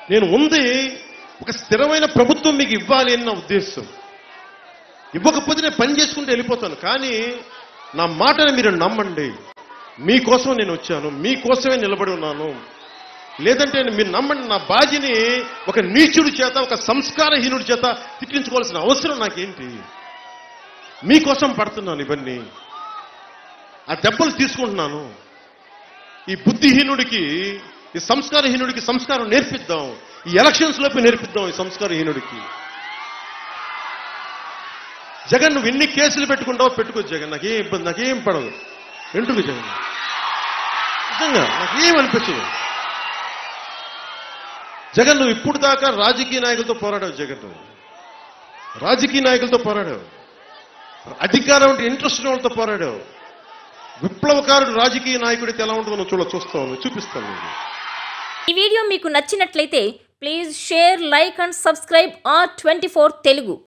నేను ఉంది ఒక స్థిరమైన ప్రభుత్వం మీకు ఇవ్వాలి అని నా ఉద్దేశం ఇవ్వకపోతే నేను పని చేసుకుంటూ వెళ్ళిపోతాను కానీ నా మాటని మీరు నమ్మండి మీకోసం నేను వచ్చాను మీకోసమే నిలబడి ఉన్నాను లేదంటే మీరు నమ్మండి నా బాధ్యని ఒక నీచుడి చేత ఒక సంస్కారహీనుడి చేత తిట్టించుకోవాల్సిన అవసరం నాకేంటి మీకోసం పడుతున్నాను ఇవన్నీ ఆ దెబ్బలు తీసుకుంటున్నాను ఈ బుద్ధిహీనుడికి ఈ సంస్కారహీనుడికి సంస్కారం నేర్పిద్దాం ఈ ఎలక్షన్స్ లోపు నేర్పిద్దాం ఈ సంస్కారహీనుడికి జగన్ నువ్వు ఎన్ని కేసులు పెట్టుకుంటావో పెట్టుకో జగన్ నాకేం ఇబ్బంది నాకేం పడదు ఎంటుకు జగన్ నిజంగా నాకేం అనిపించదు జగన్ నువ్వు ఇప్పుడు దాకా రాజకీయ నాయకులతో పోరాడావు జగన్ రాజకీయ నాయకులతో పోరాడావు అధికారం అంటే ఇంట్రెస్ట్ ఉన్న వాళ్ళతో పోరాడావు విప్లవకారుడు రాజకీయ నాయకుడితే ఎలా ఉంటుందో నువ్వు చూడ చూస్తావు చూపిస్తాను నీకు. ఈ వీడియో మీకు నచ్చినట్లయితే please share like and subscribe R twenty Telugu